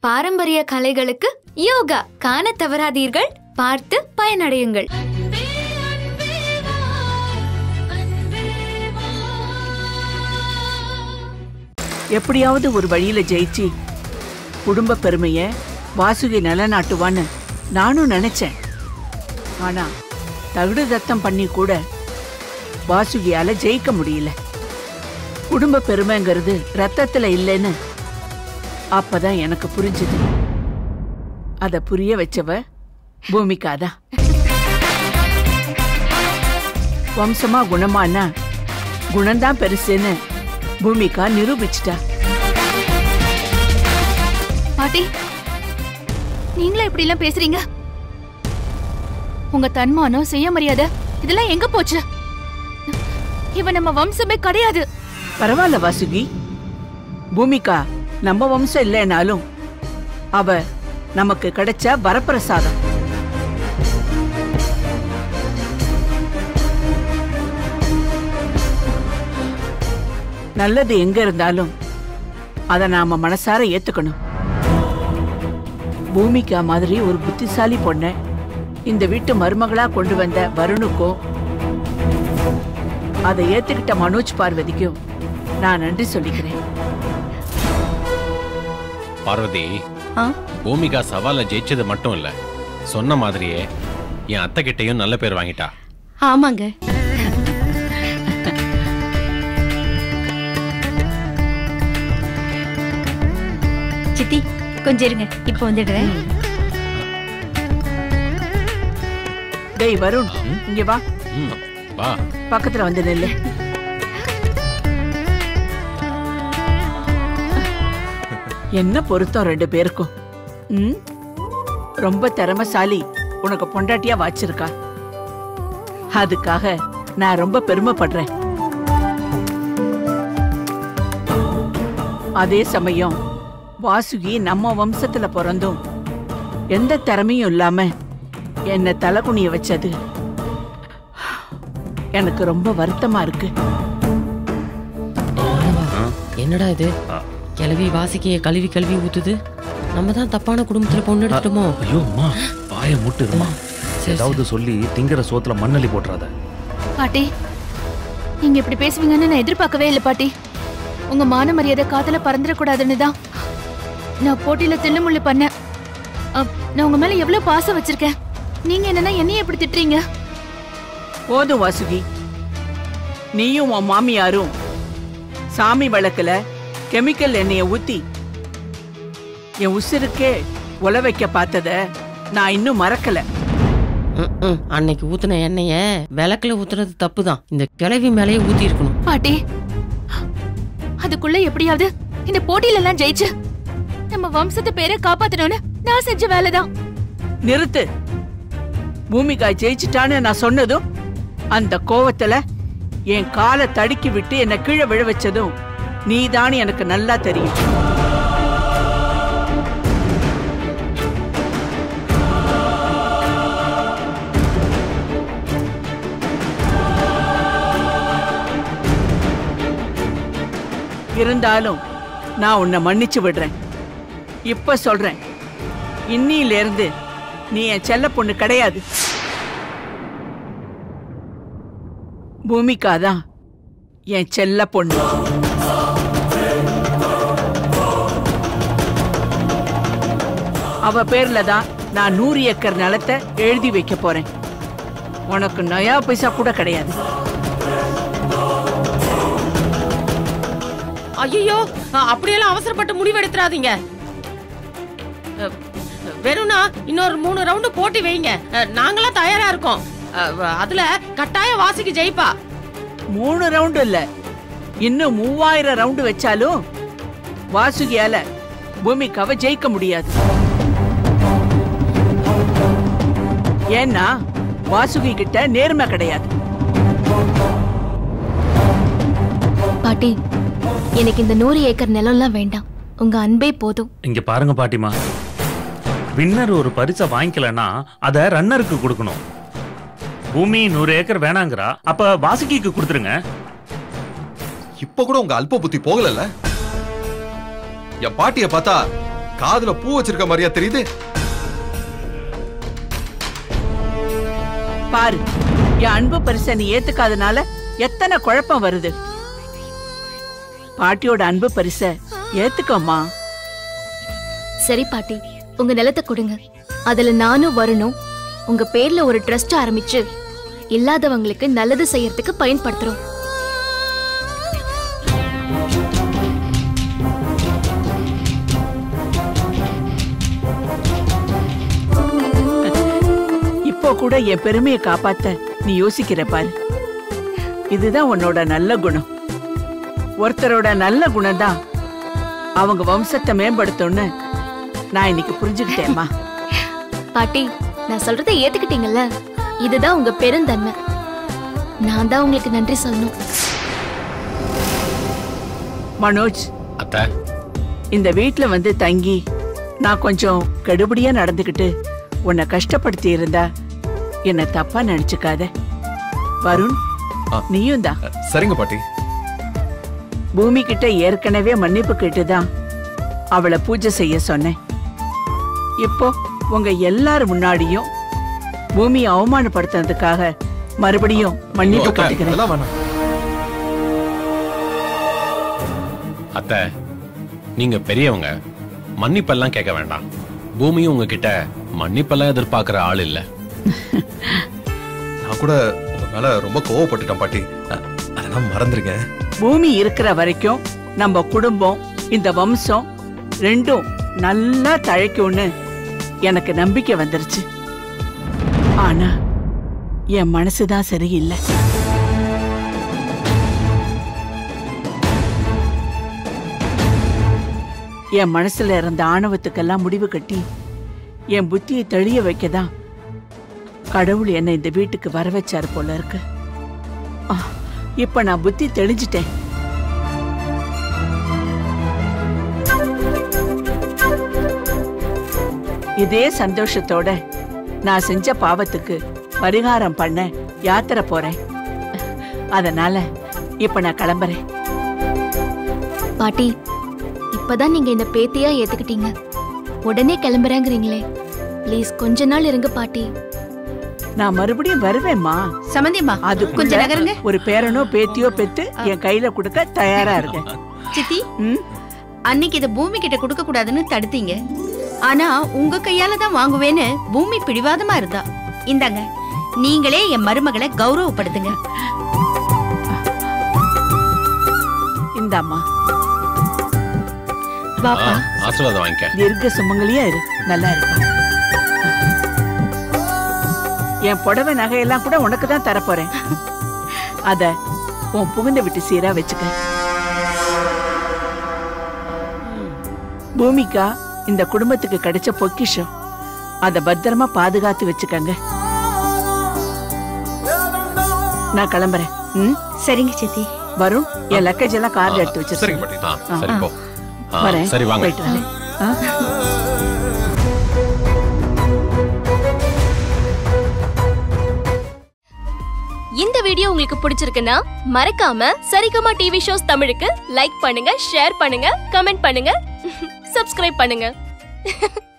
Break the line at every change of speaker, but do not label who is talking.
பாரம்பரிய கலைகளுக்கு யோகா காண தவறாதீர்கள் பார்த்து பயனடையுங்கள்
எப்படியாவது ஒரு வழியில ஜெயிச்சு குடும்ப பெருமைய வாசுகி நிலநாட்டுவான்னு நானும் நினைச்சேன் ஆனா தகுடு தத்தம் பண்ணி கூட வாசுகியால ஜெயிக்க முடியல குடும்ப பெருமைங்கிறது ரத்தத்துல இல்லைன்னு அப்பதான் எனக்கு புரிஞ்சுது அத புரிய வச்சவ பூமிகாதான் வம்சமா குணமானா குணம்தான் பெருசுன்னு பூமிகா நிரூபிச்சிட்டா
பாட்டி நீங்களே இப்படி எல்லாம் பேசுறீங்க உங்க தன்மானம் சுயமரியாதை இதெல்லாம் எங்க போச்சு இவன் நம்ம வம்சமே கிடையாது
பரவாயில்ல வாசுகி பூமிகா நம்ம வம்சம் இல்லைனாலும் அவ நமக்கு கிடைச்ச வரப்பிரசாதம் நல்லது எங்க இருந்தாலும் அத நாம மனசார ஏத்துக்கணும் பூமிகா மாதிரி ஒரு புத்திசாலி பொண்ண இந்த வீட்டு மருமகளா கொண்டு வந்த வருணுக்கும் அதை ஏத்துக்கிட்ட மனோஜ் பார்வதிக்கும் நான் நன்றி சொல்லிக்கிறேன்
பார்வதி
ஆ?
பூமிகா சவால ஜெயிச்சது மட்டும் இல்ல சொன்ன மாதிரியே என் அத்தை கிட்டயும் நல்ல பேர் வாங்கிட்டா
ஆமாங்க சித்தி கொஞ்சம் இருங்க இப்போ வந்துடுறேன்
டேய் வருண் இங்க வா
ம், வா
பக்கத்துல வந்து நில்லு என்ன பொருத்தம் ரெண்டு பேருக்கும் ம் ரொம்ப திறமசாலி உனக்கு பொண்டாட்டியா வாச்சிருக்கா அதுக்காக நான் ரொம்ப பெருமைப்படுறேன் அதே சமயம் வாசுகி நம்ம வம்சத்துல பிறந்தும் எந்த திறமையும் இல்லாம என்ன தலைகுனிய வச்சது எனக்கு ரொம்ப வருத்தமா இருக்கு
என்னடா இது கிளவி வாசிக்கைய கழுவி கழுவி ஊத்துது நம்ம தான் தப்பான குடும்பத்துல பொண்ணு எடுத்துட்டோமோ
ஐயோ அம்மா வாயை முட்டுருமா
சரி,
ஏதாவது சொல்லி திங்கிற சோத்துல மண்ணள்ளி போட்டுறாத
பாட்டி நீங்க இப்படி பேசுவீங்கன்னு நான் எதிர்பார்க்கவே இல்லை பாட்டி உங்க மான மரியாதை காதல பறந்துடக்கூடாதுன்னு தான் நான் போட்டியில தில்லுமுள்ளு பண்ணேன் அப், நான் உங்க மேல எவ்வளவு பாசம் வச்சிருக்கேன் நீங்க என்னன்னா என்னைய எப்படி திட்டுறீங்க
போதும் வாசுகி நீயும் உன் மாமியாரும் சாமி விளக்குல கெமிக்கல் எண்ணெய ஊத்தி என் உசிருக்கே உல வைக்க பார்த்தத நான் இன்னும் மறக்கல
ம், ம். அன்னைக்கு ஊத்துன எண்ணெய விளக்குல ஊத்துறது தப்பு தான் இந்த கிளவி மேலேயே ஊத்தி இருக்கணும்
பாட்டி அதுக்குள்ள எப்படியாவது இந்த போட்டியில எல்லாம் ஜெயிச்சு நம்ம வம்சத்து பேரை காப்பாத்தணும்னு நான் செஞ்ச வேலைதான்
நிறுத்து பூமிகா ஜெயிச்சிட்டான்னு நான் சொன்னதும் அந்த கோவத்துல என் காலை தடுக்கி விட்டு என்னை கீழே விழ வச்சதும் நீதான் எனக்கு நல்லா தெரியும் இருந்தாலும் நான் உன்னை மன்னிச்சு விடுறேன் இப்ப சொல்றேன் இன்னில இருந்து நீ என் செல்ல பொண்ணு கிடையாது பூமிகா தான் என் செல்ல பொண்ணு அவ பேர்ல தான் நான் நூறு ஏக்கர் நிலத்தை எழுதி வைக்க போறேன் உனக்கு நயா பைசா கூட கிடையாது
ஐயோ அப்படியெல்லாம் அவசரப்பட்டு முடிவு எடுத்துறாதீங்க அ, வெறும்னா இன்னொரு மூணு ரவுண்டு போட்டி வைங்க அ, நாங்களாம் தயாரா இருக்கோம் அ, அதுல கட்டாய வாசிக்கு ஜெயிப்பா
மூணு ரவுண்டு இல்ல இன்னும் மூவாயிரம் ரவுண்டு வச்சாலும் வாசுகியால பூமிக்காவை ஜெயிக்க முடியாது ஏன்னா வாசுகி கிட்ட நேர்மை கிடையாது
பாட்டி எனக்கு இந்த நூறு ஏக்கர் நிலம்லாம் வேண்டாம் உங்க அன்பே போதும்
இங்க பாருங்க பாட்டிமா வின்னர் ஒரு பரிசை வாங்கிக்கலன்னா அத ரன்னருக்கு கொடுக்கணும் பூமி நூறு ஏக்கர் வேணாங்கிறா அப்ப வாசுகிக்கு கொடுத்துருங்க
இப்ப கூட உங்க அல்ப புத்தி போகலல்ல என் பாட்டிய பார்த்தா காதுல பூ வச்சிருக்க மாதிரியா தெரியுது
பாரு என் அன்பு பரிசை நீ ஏத்துக்காதனால எத்தனை குழப்பம் வருது பாட்டியோட அன்பு பரிசை ஏத்துக்கோமா
சரி பாட்டி உங்க நிலத்தை கொடுங்க அதுல நானும் வரணும் உங்க பேர்ல ஒரு ட்ரஸ்ட் ஆரம்பிச்சு இல்லாதவங்களுக்கு நல்லது செய்யறதுக்கு பயன்படுத்துறோம்
இப்போ கூட என் பெருமையை காப்பாத்த நீ யோசிக்கிற பாரு இதுதான் உன்னோட நல்ல குணம் ஒருத்தரோட நல்ல குணம் தான் அவங்க வம்சத்தை மேம்படுத்தும்னு நான் இன்னைக்கு புரிஞ்சுக்கிட்டேம்மா
பாட்டி நான் சொல்றதை ஏத்துக்கிட்டீங்கல்ல இதுதான் உங்க பெருந்தன்மை நான் தான் உங்களுக்கு நன்றி சொல்லணும்
மனோஜ்
அத்தை
இந்த வீட்ல வந்து தங்கி நான் கொஞ்சம் கடுபடியா நடந்துக்கிட்டு உன்னை கஷ்டப்படுத்தி இருந்தா என்ன தப்பா நினைச்சுக்காத வருண்
ஆ.
நீயும் தான்
சரிங்க பாட்டி
பூமி கிட்ட ஏற்கனவே மன்னிப்பு கேட்டுதான் அவளை பூஜை செய்ய சொன்னேன் இப்போ உங்க எல்லார் முன்னாடியும் பூமியை அவமானப்படுத்துறதுக்காக மறுபடியும் மன்னிப்பு
அக்கா,
கேட்டுக்கிறேன்
அதெல்லாம் வேணாம்
அத்தை நீங்க பெரியவங்க மன்னிப்பெல்லாம் கேட்க வேண்டாம் பூமியும் உங்ககிட்ட மன்னிப்பெல்லாம் எதிர்பார்க்கிற ஆள் இல்ல
நான் கூட உங்க மேல ரொம்ப கோவப்பட்டுட்டேன் பாட்டி அ- அதெல்லாம் மறந்துருங்க
பூமி இருக்கிற வரைக்கும் நம்ம குடும்பம் இந்த வம்சம் ரெண்டும் நல்லா தழைக்கும்னு எனக்கு நம்பிக்கை வந்துருச்சு ஆனா என் மனசுதான் சரியில்லை என் மனசுல இருந்த ஆணவத்துக்கெல்லாம் முடிவு கட்டி என் புத்தியை தெளிய வைக்கதான் கடவுள் என்னை இந்த வீட்டுக்கு வர வச்சாரு போல இருக்கு ஆ, இப்ப நான் புத்தி தெளிஞ்சிட்டேன் இதே சந்தோஷத்தோட நான் செஞ்ச பாவத்துக்கு பரிகாரம் பண்ண யாத்திரை போறேன் அதனால இப்ப நான் கிளம்புறேன்
பாட்டி இப்பதான் நீங்க இந்த பேத்தியா ஏத்துக்கிட்டீங்க உடனே கிளம்புறேங்கிறீங்களே ப்ளீஸ் கொஞ்ச நாள் இருங்க பாட்டி
நான் மறுபடியும் வருவேம்மா
சமந்தியம்மா
அது
கொஞ்சம் நகருங்க
ஒரு பேரனோ பேத்தியோ பெத்து என் கையில கொடுக்க தயாரா இருக்கேன்
சித்தி
ம்?
அன்னைக்கு இத பூமி கிட்ட கொடுக்க கூடாதுன்னு தடுத்தீங்க ஆனா உங்க கையால தான் வாங்குவேன்னு பூமி பிடிவாதமா இருந்தா இந்தாங்க நீங்களே என் மருமகளை கௌரவப்படுத்துங்க
இந்தாம்மா
ஆ,
பாப்பா
ஆசீர்வாதம் வாங்கிக்க
தீர்க்க சுமங்கலியா இரு நல்லா இருப்பா என் புடவை நகையெல்லாம் கூட உனக்கு தான் தரப்போறேன் அத உன் புகுந்த விட்டு சீரா வச்சுக்க பூமிகா இந்த குடும்பத்துக்கு கிடைச்ச பொக்கிஷம் அத பத்திரமா பாதுகாத்து வச்சுக்கங்க நான் கிளம்புறேன் ம்
சரிங்க சித்தி
வரும் என் லக்கேஜ் எல்லாம் கார்ல எடுத்து
சரிங்க
வச்சிருக்கேன்
பாட்டி
ஆ, சரி போ ஆ,
வரேன்
சரி வாங்க
போயிட்டு வரேன் ஆ?
இந்த வீடியோ உங்களுக்கு பிடிச்சிருக்குன்னா மறக்காம சரிகமா டிவி ஷோஸ் தமிழுக்கு லைக் பண்ணுங்க ஷேர் பண்ணுங்க கமெண்ட் பண்ணுங்க சப்ஸ்கிரைப் பண்ணுங்க